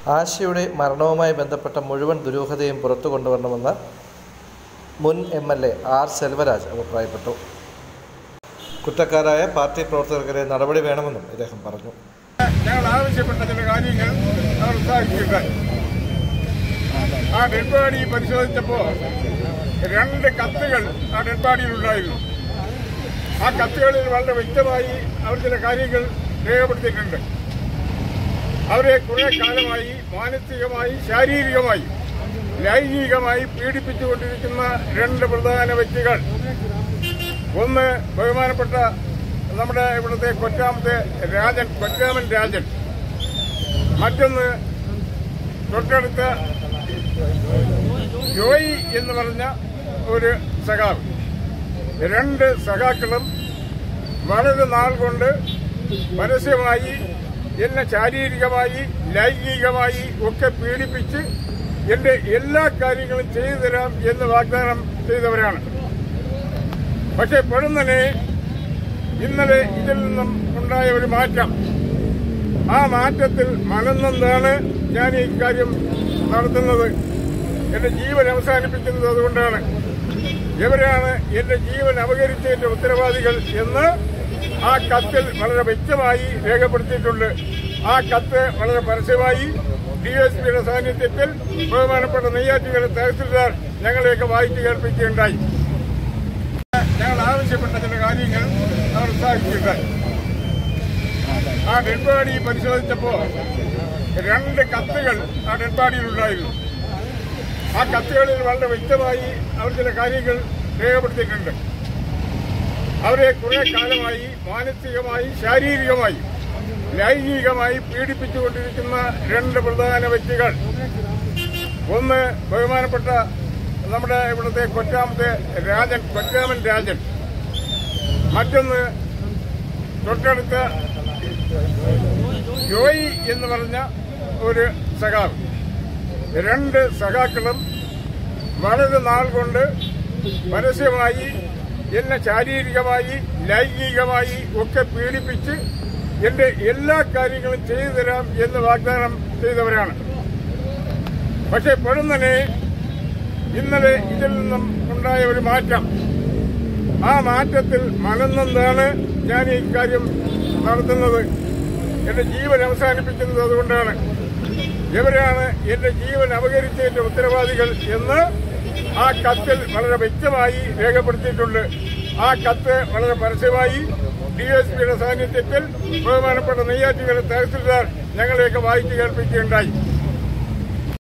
ആശയുടെ മരണവുമായി ബന്ധപ്പെട്ട മുഴുവൻ ദുരൂഹതയും പുറത്തു കൊണ്ടുവരണമെന്ന് മുൻ M L A R Selvaraj അഭിപ്രായപ്പെട്ടു കുറ്റക്കാരായ പാർട്ടി പ്രവർത്തകർക്കെതിരെ നടപടി വേണമെന്നും ഇദ്ദേഹം പറഞ്ഞു ഞങ്ങൾ ആവശ്യപ്പെട്ട ചില കാര്യങ്ങൾ അവർ സാധിക്കുകയുണ്ടായി ആ ഡെഡ് ബോഡി പരിശോധിച്ചപ്പോൾ രണ്ട് കത്തുകൾ ആ ഡെഡ് ബോഡിയിലുണ്ടായിരുന്നു ആ കത്തുകളിൽ വളരെ വ്യക്തമായി അവർ ചില കാര്യങ്ങൾ രേഖപ്പെടുത്തിയിട്ടുണ്ട് അവരെ കുറെ കാലമായി മാനസികമായി ശാരീരികമായി ലൈംഗികമായി പീഡിപ്പിച്ചുകൊണ്ടിരിക്കുന്ന രണ്ട് പ്രധാന വ്യക്തികൾ ഒന്ന് ബഹുമാനപ്പെട്ട നമ്മുടെ ഇവിടുത്തെ കൊറ്റാമത്തെ രാജൻ കൊറ്റാമൻ രാജൻ മറ്റൊന്ന് തൊട്ടടുത്ത ജോയി എന്ന് പറഞ്ഞ ഒരു സഖാവ് രണ്ട് സഖാക്കളും വളരെ നാൾ കൊണ്ട് പരസ്യമായി എന്നെ ശാരീരികമായി ലൈംഗികമായി ഒക്കെ പീഡിപ്പിച്ച് എന്റെ എല്ലാ കാര്യങ്ങളും ചെയ്തു തരാം എന്ന് വാഗ്ദാനം ചെയ്തവരാണ് പക്ഷെ പെടുന്നനെ ഇന്നലെ ഇതിൽ നിന്നും ഉണ്ടായ ഒരു മാറ്റം ആ മാറ്റത്തിൽ മനന്നൊന്നാണ് ഞാൻ ഈ കാര്യം നടത്തുന്നത് എന്റെ ജീവൻ അവസാനിപ്പിക്കുന്നത് അതുകൊണ്ടാണ് ഇവരാണ് എന്റെ ജീവൻ അപകരിച്ചതിന്റെ ഉത്തരവാദികൾ എന്ന് ആ കത്തിൽ വളരെ വ്യക്തമായി രേഖപ്പെടുത്തിയിട്ടുണ്ട് ആ കത്ത് വളരെ പരസ്യമായി ഡിഎസ്പിയുടെ സാന്നിധ്യത്തിൽ ബഹുമാനപ്പെട്ട നെയ്യാറ്റുകര തഹസിൽദാർ ഞങ്ങളെയൊക്കെ വായിച്ചു കേൾപ്പിക്കുകയുണ്ടായി ഞങ്ങൾ ആവശ്യപ്പെട്ട ചില കാര്യങ്ങൾ അവർ സാധിക്കുകയുണ്ടായി ആ ഡെഡ് ബോഡി പരിശോധിച്ചപ്പോൾ രണ്ട് കത്തുകൾ ആ ഡെഡ് ബോഡിയിലുണ്ടായിരുന്നു ആ കത്തുകളിൽ വളരെ വ്യക്തമായി അവർ ചില കാര്യങ്ങൾ രേഖപ്പെടുത്തിയിട്ടുണ്ട് അവരെ കുറെ കാലമായി മാനസികമായി ശാരീരികമായി ലൈംഗികമായി പീഡിപ്പിച്ചുകൊണ്ടിരിക്കുന്ന രണ്ട് പ്രധാന വ്യക്തികൾ ഒന്ന് ബഹുമാനപ്പെട്ട നമ്മുടെ ഇവിടുത്തെ കൊറ്റാമത്തെ രാജൻ കൊറ്റാമൻ രാജൻ മറ്റൊന്ന് തൊട്ടടുത്ത ജോയി എന്ന് പറഞ്ഞ ഒരു സഖാവ് രണ്ട് സഖാക്കളും വളരെ നാൾ കൊണ്ട് പരസ്യമായി എന്നെ ശാരീരികമായി ലൈംഗികമായി ഒക്കെ പീഡിപ്പിച്ച് എന്റെ എല്ലാ കാര്യങ്ങളും ചെയ്തു തരാം എന്ന് വാഗ്ദാനം ചെയ്തവരാണ് പക്ഷെ പെടുന്നനെ ഇന്നലെ ഇതിൽ നിന്നും ഉണ്ടായ ഒരു മാറ്റം ആ മാറ്റത്തിൽ മനന്നൊന്നാണ് ഞാൻ ഈ കാര്യം നടത്തുന്നത് എന്റെ ജീവൻ അവസാനിപ്പിക്കുന്നത് അതുകൊണ്ടാണ് ഇവരാണ് എന്റെ ജീവൻ അപകരിച്ചതിന്റെ ഉത്തരവാദികൾ എന്ന് ആ കത്തിൽ വളരെ വ്യക്തമായി രേഖപ്പെടുത്തിയിട്ടുണ്ട് ആ കത്ത് വളരെ പരസ്യമായി ഡിഎസ്പിയുടെ സാന്നിധ്യത്തിൽ ബഹുമാനപ്പെട്ട നെയ്യാറ്റുകര തഹസിൽദാർ ഞങ്ങളെയൊക്കെ വായിച്ചു കേൾപ്പിക്കുകയുണ്ടായി